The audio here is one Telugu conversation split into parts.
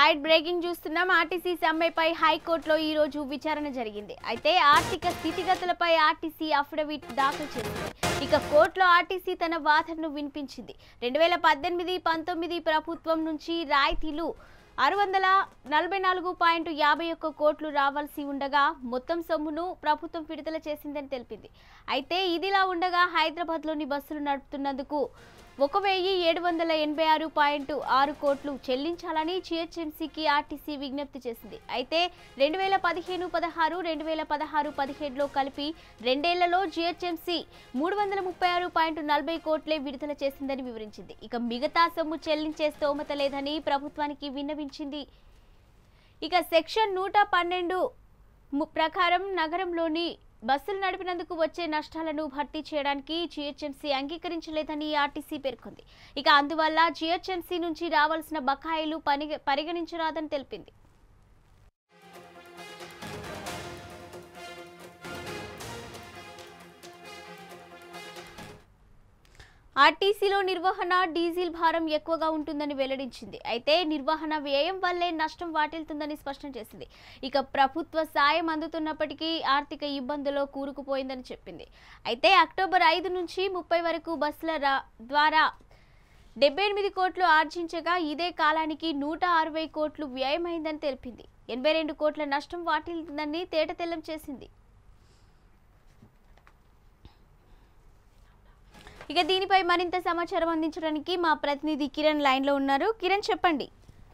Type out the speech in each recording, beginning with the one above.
రైట్ బ్రేకింగ్ చూస్తున్నాం ఆర్టీసీ సమ్మెపై హైకోర్టులో ఈ రోజు విచారణ జరిగింది అయితే ఆర్థిక స్థితిగతులపై ఆర్టీసీ అఫిడవిట్ దాఖలు చేసింది ఇక కోర్టులో ఆర్టీసీ తన వాదనను వినిపించింది రెండు వేల పద్దెనిమిది పంతొమ్మిది ప్రభుత్వం నుంచి రాయితీలు ఆరు వందల నలభై నాలుగు పాయింట్ యాభై ఒక్క కోట్లు రావాల్సి ఉండగా మొత్తం సొమ్మును ప్రభుత్వం విడుదల చేసిందని తెలిపింది అయితే ఇదిలా ఉండగా హైదరాబాద్లోని బస్సులు నడుపుతున్నందుకు ఒక వెయ్యి ఏడు వందల ఎనభై ఆరు పాయింట్ ఆరు కోట్లు చెల్లించాలని జిహెచ్ఎంసీకి ఆర్టీసీ విజ్ఞప్తి చేసింది అయితే రెండు వేల పదిహేను పదహారు రెండు వేల పదహారు పదిహేడులో కలిపి రెండేళ్లలో జిహెచ్ఎంసీ మూడు వందల ముప్పై ఆరు పాయింట్ నలభై కోట్లే విడుదల చేసిందని వివరించింది ఇక మిగతా సొమ్ము చెల్లించే స్తోమత లేదని ప్రభుత్వానికి విన్నవించింది ఇక సెక్షన్ నూట పన్నెండు ము- ప్రకారం నగరంలోని బస్సులు నడిపినందుకు వచ్చే నష్టాలను భర్తీ చేయడానికి జిహెచ్ఎంసీ అంగీకరించలేదని ఆర్టీసీ పేర్కొంది ఇక అందువల్ల జిహెచ్ఎంసీ నుంచి రావాల్సిన బకాయిలు పని పరిగణించరాదని తెలిపింది ఆర్టీసీలో నిర్వహణ డీజిల్ భారం ఎక్కువగా ఉంటుందని వెల్లడించింది అయితే నిర్వహణ వ్యయం వల్లే నష్టం వాటిల్తుందని స్పష్టం చేసింది ఇక ప్రభుత్వ సాయం అందుతున్నప్పటికీ ఆర్థిక ఇబ్బందుల్లో కూరుకుపోయిందని చెప్పింది అయితే అక్టోబర్ ఐదు నుంచి ముప్పై వరకు బస్సుల రా- ద్వారా డెబ్బై ఎనిమిది కోట్లు ఆర్జించగా ఇదే కాలానికి నూట అరవై కోట్లు వ్యయమైందని తెలిపింది ఎనభై రెండు కోట్ల నష్టం వాటిల్తుందని తేటతెల్లం చేసింది ఇక దీనిపై మరింత సమాచారం అందించడానికి మా ప్రతినిధి కిరణ్ లైన్ లో ఉన్నారు కిరణ్ చెప్పండి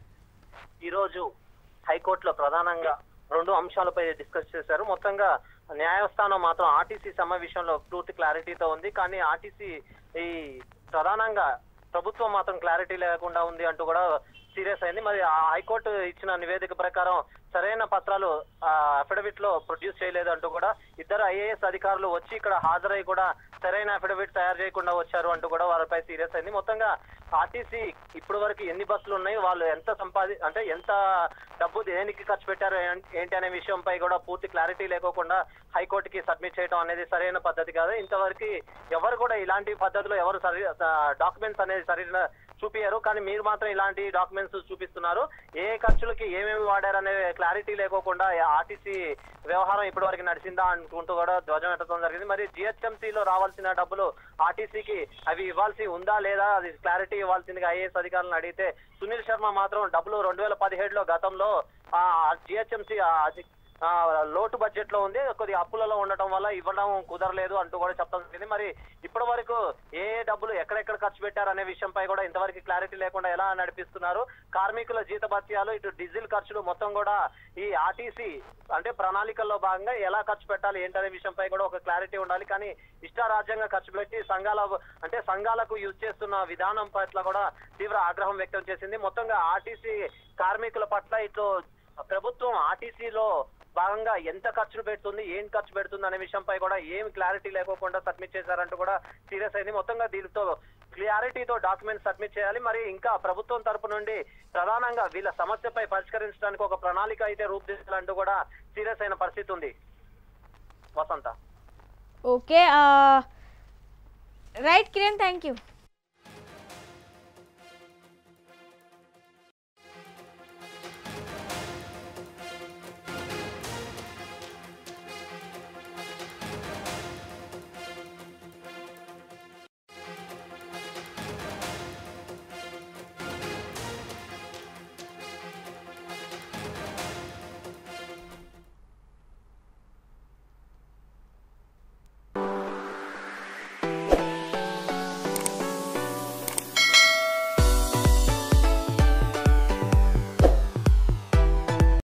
ఈరోజు హైకోర్టులో ప్రధానంగా రెండు అంశాలపై డిస్కస్ చేశారు మొత్తంగా న్యాయస్థానం మాత్రం ఆర్టీసీ సమ్మె విషయంలో పూర్తి క్లారిటీతో ఉంది కానీ ఆర్టీసీ ఈ ప్రధానంగా ప్రభుత్వం మాత్రం క్లారిటీ లేకుండా ఉంది అంటూ కూడా సీరియస్ అయింది మరి ఆ హైకోర్టు ఇచ్చిన నివేదిక ప్రకారం సరైన పత్రాలు అఫిడవిట్ లో ప్రొడ్యూస్ చేయలేదు అంటూ కూడా ఇద్దరు ఐఏఎస్ అధికారులు వచ్చి ఇక్కడ హాజరై కూడా సరైన అఫిడవిట్ తయారు చేయకుండా వచ్చారు అంటూ కూడా వారిపై సీరియస్ అయింది మొత్తంగా ఆర్టీసీ ఇప్పటి వరకు ఎన్ని బస్సులు ఉన్నాయి వాళ్ళు ఎంత సంపాది అంటే ఎంత డబ్బు దేనికి ఖర్చు పెట్టారు ఏం- ఏంటి అనే విషయంపై కూడా పూర్తి క్లారిటీ లేకోకుండా హైకోర్టుకి సబ్మిట్ చేయడం అనేది సరైన పద్ధతి కాదు ఇంతవరకు ఎవరు కూడా ఇలాంటి పద్ధతిలో ఎవరు సరి డాక్యుమెంట్స్ అనేది సరైన చూపించారు కానీ మీరు మాత్రం ఇలాంటి డాక్యుమెంట్స్ చూపిస్తున్నారు ఏ ఖర్చులకి ఏమేమి వాడారు అనే క్లారిటీ లేకోకుండా ఆర్టీసీ వ్యవహారం ఇప్పటి వరకు నడిచిందా అనుకుంటూ కూడా ధ్వజం ఎత్తడం జరిగింది మరి GHMC లో రావాల్సిన డబ్బులు ఆర్టీసీకి అవి ఇవ్వాల్సి ఉందా లేదా అది క్లారిటీ ఇవ్వాల్సిందిగా ఐఏఎస్ అధికారులను అడిగితే సునీల్ శర్మ మాత్రం డబ్బులు రెండు వేల పదిహేడులో గతంలో ఆ జిహెచ్ఎంసీ ఆ, లోటు బడ్జెట్ లో ఉంది కొద్ది అప్పులలో ఉండటం వల్ల ఇవ్వడం కుదరలేదు అంటూ కూడా చెప్పడం జరిగింది మరి ఇప్పటి వరకు ఏ ఏ డబ్బులు ఎక్కడెక్కడ ఖర్చు పెట్టారు అనే విషయంపై కూడా ఇంతవరకు క్లారిటీ లేకుండా ఎలా నడిపిస్తున్నారు కార్మికుల జీతభత్యాలు ఇటు డీజిల్ ఖర్చులు మొత్తం కూడా ఈ ఆర్టీసీ అంటే ప్రణాళికల్లో భాగంగా ఎలా ఖర్చు పెట్టాలి ఏంటనే విషయంపై కూడా ఒక క్లారిటీ ఉండాలి కానీ ఇష్టారాజ్యంగా ఖర్చు పెట్టి సంఘాల అంటే సంఘాలకు యూజ్ చేస్తున్న విధానం పట్ల కూడా తీవ్ర ఆగ్రహం వ్యక్తం చేసింది మొత్తంగా ఆర్టీసీ కార్మికుల పట్ల ఇటు ప్రభుత్వం ఆర్టీసీలో భాగంగా ఎంత ఖర్చులు పెడుతుంది ఏం ఖర్చు పెడుతుంది అనే విషయంపై కూడా ఏం క్లారిటీ లేకోకుండా సబ్మిట్ చేశారంటూ కూడా సీరియస్ అయింది మొత్తంగా దీనితో క్లారిటీతో డాక్యుమెంట్ సబ్మిట్ చేయాలి మరి ఇంకా ప్రభుత్వం తరపు నుండి ప్రధానంగా వీళ్ళ సమస్యపై పరిష్కరించడానికి ఒక ప్రణాళిక అయితే రూపుదిద్దాలంటూ కూడా సీరియస్ అయిన పరిస్థితి ఉంది Vasantha okay right Kiran thank you